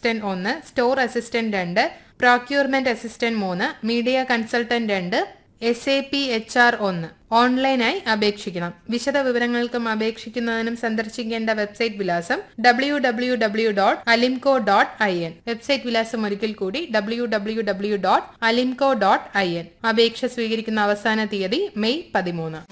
assistant ഒന്ന് store assistant രണ്ട് procurement assistant മൂന്ന് മീഡിയ കൺസൾട്ടന്റ് രണ്ട് S A P H R ഒന്ന് ഓൺലൈനായി അപേക്ഷിക്കണം വിശദ വിവരങ്ങൾക്കും അപേക്ഷിക്കുന്നതിനും സന്ദർശിക്കേണ്ട വെബ്സൈറ്റ് വിലാസം W W W dot Alimco dot I N website വിലാസം ഒരിക്കൽ കൂടി W W W dot Alimco dot I N അപേക്ഷ സ്വീകരിക്കുന്ന അവസാന തീയതി മെയ് പതിമൂന്ന്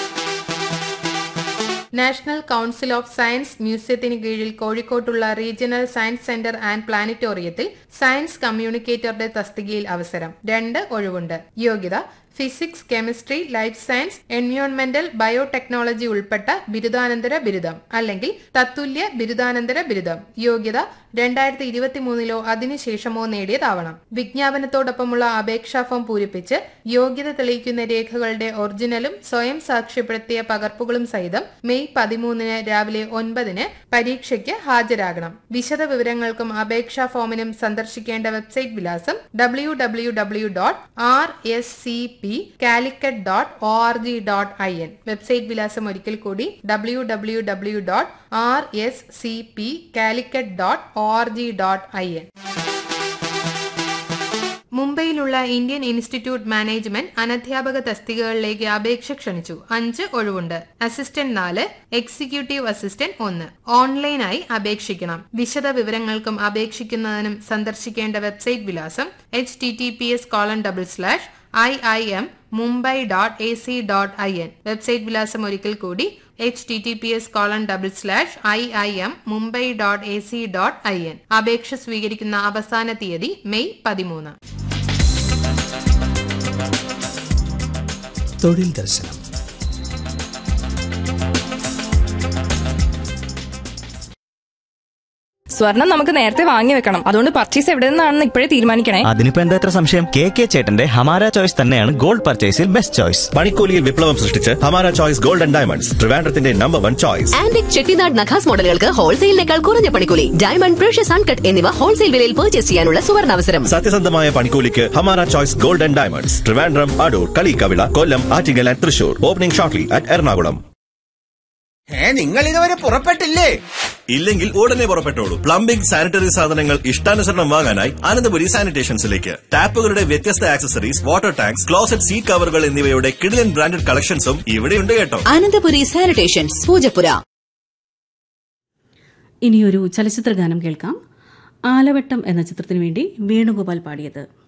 നാഷണൽ കൌൺസിൽ ഓഫ് സയൻസ് മ്യൂസിയത്തിന് കീഴിൽ കോഴിക്കോട്ടുള്ള റീജിയണൽ സയൻസ് സെന്റർ ആൻഡ് പ്ലാനറ്റോറിയത്തിൽ സയൻസ് കമ്മ്യൂണിക്കേറ്ററുടെ തസ്തികയിൽ അവസരം രണ്ട് ഒഴിവുണ്ട് യോഗ്യത ഫിസിക്സ് കെമിസ്ട്രി ലൈഫ് സയൻസ് എൻവയോൺമെന്റൽ ബയോടെക്നോളജി ഉൾപ്പെട്ട ബിരുദാനന്തര ബിരുദം അല്ലെങ്കിൽ തത്തുല്യ ബിരുദാനന്തര ബിരുദം യോഗ്യത രണ്ടായിരത്തി ഇരുപത്തി മൂന്നിലോ അതിനുശേഷമോ നേടിയതാവണം വിജ്ഞാപനത്തോടൊപ്പമുള്ള അപേക്ഷാ ഫോം പൂരിപ്പിച്ച് യോഗ്യത തെളിയിക്കുന്ന രേഖകളുടെ ഒറിജിനലും സ്വയം സാക്ഷ്യപ്പെടുത്തിയ പകർപ്പുകളും സഹിതം മെയ് പതിമൂന്നിന് രാവിലെ ഒൻപതിന് പരീക്ഷയ്ക്ക് ഹാജരാകണം വിശദ വിവരങ്ങൾക്കും അപേക്ഷാ ഫോമിനും സന്ദർശിക്കേണ്ട വെബ്സൈറ്റ് വിലാസം W W W dot R S C P Calicut dot O R G dot I N website വിലാസം ഒരിക്കൽ കൂടി W W W dot R S C P Calicut dot O R G dot I N മുംബൈയിലുള്ള Indian institute management അനധ്യാപക തസ്തികകളിലേക്ക് അപേക്ഷ ക്ഷണിച്ചു അഞ്ച് ഒഴിവുണ്ട് അസിസ്റ്റന്റ് നാല് എക്സിക്യൂട്ടീവ് അസിസ്റ്റന്റ് ഒന്ന് ഓൺലൈനായി അപേക്ഷിക്കണം വിശദ വിവരങ്ങൾക്കും അപേക്ഷിക്കുന്നതിനും സന്ദർശിക്കേണ്ട വെബ്സൈറ്റ് വിലാസം H T T P S colon double slash I I M Mumbai dot A C dot I N website വിലാസം ഒരിക്കൽ കൂടി H T T P S colon double slash I I M Mumbai dot A C dot I N അപേക്ഷ സ്വീകരിക്കുന്ന അവസാന തീയതി May പതിമൂന്ന് തൊഴിൽ ദർശനം സ്വർണം നമുക്ക് നേരത്തെ വാങ്ങി വെക്കണം അതുകൊണ്ട് പർച്ചേസ് എവിടെ നിന്നാണെന്ന് ഇപ്പോഴേ തീരുമാനിക്കണേ അതിനിപ്പോ എന്താ ഇത്ര സംശയം കെ കെ ചേട്ടന്റെ ഹമാര ചോയ്സ് തന്നെയാണ് ഗോൾഡ് പർച്ചേസിൽ ബെസ്റ്റ് ചോയ്സ് പണിക്കൂലിയിൽ വിപ്ലവം സൃഷ്ടിച്ച് Hamara choice gold and diamonds ട്രിവാൻഡ്രത്തിന്റെ number one choice antique Chettinad Nakas മോഡലുകൾക്ക് ഹോൾസെയിലിനേക്കാൾ കുറഞ്ഞ പണിക്കൂലി ഡയമണ്ട് പ്രഷ്യസ് അൺകട്ട് എന്നിവ ഹോൾസെയിൽ വിലയിൽ പർച്ചേസ് ചെയ്യാനുള്ള സുവർണാവസരം സത്യസന്ധമായ പണിക്കൂലിക്ക് Hamara choice gold and diamonds Trivandrum Adoor Kalikkavila Kollam Attingal and Thrissur opening shortly at Ernakulam ഏ നിങ്ങൾ ഇതുവരെ പുറപ്പെട്ടില്ലേ ഇല്ലെങ്കിൽ ഉടനെ പുറപ്പെട്ടോളൂ പ്ലംബിംഗ് സാനിറ്ററി സാധനങ്ങൾ ഇഷ്ടാനുസരണം വാങ്ങാനായി അനന്തപുരി സാനിറ്റേഷൻസിലേക്ക് ടാപ്പുകളുടെ വ്യത്യസ്ത accessories water tanks closet seat കവറുകൾ എന്നിവയുടെ കിടിലൻ ബ്രാൻഡഡ് കളക്ഷൻസും ഇവിടെയുണ്ട് കേട്ടോ അനന്തപുരി സാനിറ്റേഷൻസ് പൂജപ്പുര ഇനിയൊരു ചലച്ചിത്ര ഗാനം കേൾക്കാം ആലവട്ടം എന്ന ചിത്രത്തിനു വേണ്ടി വേണുഗോപാൽ പാടിയത്